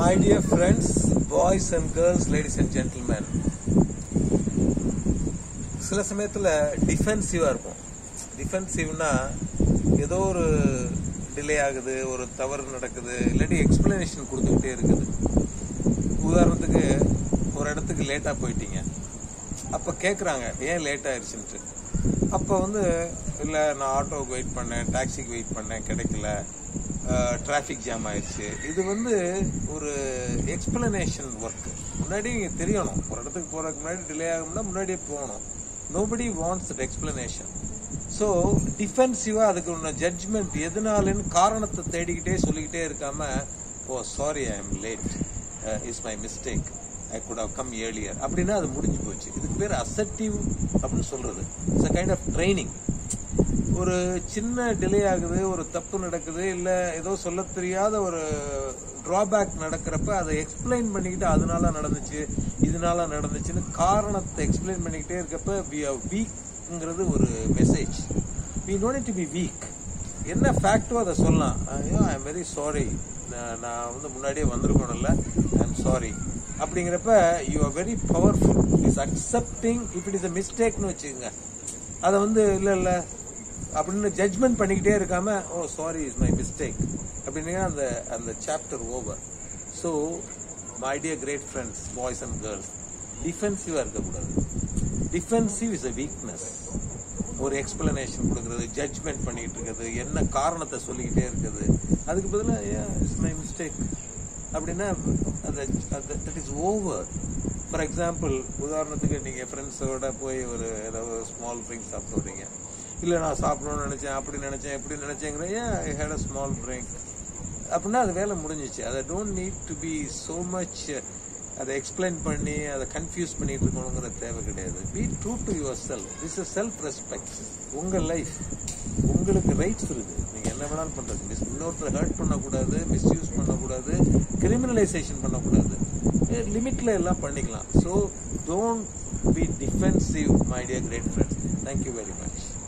My dear friends, boys and girls, ladies and gentlemen, சில சமயத்தில் டிஃபென்சிவாக இருக்கும் டிஃபென்சிவ்னா ஏதோ ஒரு டிலே ஆகுது ஒரு தவறு நடக்குது இல்லாட்டி எக்ஸ்பிளனேஷன் கொடுத்துக்கிட்டே இருக்குது உதாரணத்துக்கு ஒரு இடத்துக்கு லேட்டாக போயிட்டீங்க அப்போ கேட்குறாங்க ஏன் லேட் ஆயிடுச்சுன்ட்டு அப்போ வந்து இல்லை நான் ஆட்டோவுக்கு வெயிட் பண்ணேன் டாக்ஸிக்கு வெயிட் பண்ணேன் கிடைக்கல டிராஃபிக் ஜாம் ஆயிடுச்சு இது வந்து ஒரு எக்ஸ்பிளனேஷன் ஒர்க் முன்னாடி நீங்கள் தெரியணும் ஒரு இடத்துக்கு போகிறதுக்கு முன்னாடி டிலே ஆகும்னா முன்னாடியே போகணும் nobody wants that explanation so டிஃபென்சிவாக அதுக்கு ஒன்று ஜட்ஜ்மெண்ட் எதனாலன்னு காரணத்தை தேடிக்கிட்டே சொல்லிக்கிட்டே இருக்காம oh sorry I am late is my mistake I could have come earlier அப்படின்னா அது முடிஞ்சு போச்சு இதுக்கு பேர் அசட்டிவ் அப்படின்னு சொல்றது it's a kind of training ஒரு சின்ன டிலே ஆகுது ஒரு தப்பு நடக்குது இல்லை ஏதோ சொல்ல தெரியாத ஒரு டிராபேக் நடக்கிறப்ப அதை எக்ஸ்பிளைன் பண்ணிக்கிட்டு அதனால நடந்துச்சு இதனால நடந்துச்சுன்னு காரணத்தை எக்ஸ்பிளைன் பண்ணிக்கிட்டே இருக்கப்ப வி ஆர் வீக்ங்கிறது ஒரு message we know to be weak என்ன ஃபேக்டோ அதை சொல்லலாம் ஐயோ ஐ எம் வெரி சாரி நான் வந்து முன்னாடியே வந்திருக்கணும்ல ஐ எம் சாரி அப்படிங்கிறப்ப you are very powerful is accepting if it is a மிஸ்டேக்னு வச்சுக்கோங்க அதை வந்து இல்லை இல்லை அப்படின்னு ஜட்ஜ்மெண்ட் பண்ணிக்கிட்டே இருக்காம oh sorry is my mistake அப்படின்னு அந்த அந்த chapter over so my dear great friends boys and girls டிஃபென்சிவாக இருக்கக்கூடாது டிஃபென்சிவ் இஸ் அ வீக்னஸ் ஒரு எக்ஸ்பிளனேஷன் கொடுக்கறது ஜட்ஜ்மெண்ட் பண்ணிக்கிட்டு இருக்கிறது என்ன காரணத்தை சொல்லிக்கிட்டே இருக்குது அதுக்கு பதிலாக இட்ஸ் மை மிஸ்டேக் அப்படின்னா அது that is over for example உதாரணத்துக்கு நீங்கள் ஃப்ரெண்ட்ஸோட போய் ஒரு ஏதாவது ஸ்மால் ட்ரிங்க் சாப்பிட்டு வரீங்க இல்லை நான் சாப்பிடணும்னு நினச்சேன் அப்படி நினச்சேன் எப்படி நினச்சேங்கிற ஏன் I had a small drink அப்படின்னா அது வேலை முடிஞ்சிச்சு அதை don't need to be so much அதை எக்ஸ்பிளைன் பண்ணி அதை கன்ஃபியூஸ் பண்ணிட்டு இருக்கணுங்கிற தேவை கிடையாது be true to yourself this is self respect உங்கள் லைஃப் உங்களுக்கு ரைட்ஸ் இருக்கு நீங்கள் என்ன வேணாலும் பண்ணுறது மிஸ் இன்னொருத்தரை ஹர்ட் பண்ணக்கூடாது மிஸ்யூஸ் பண்ணக்கூடாது கிரிமினலைசேஷன் பண்ணக்கூடாது லிமிட்ல எல்லாம் பண்ணிக்கலாம் so don't be defensive my dear great friends thank you very much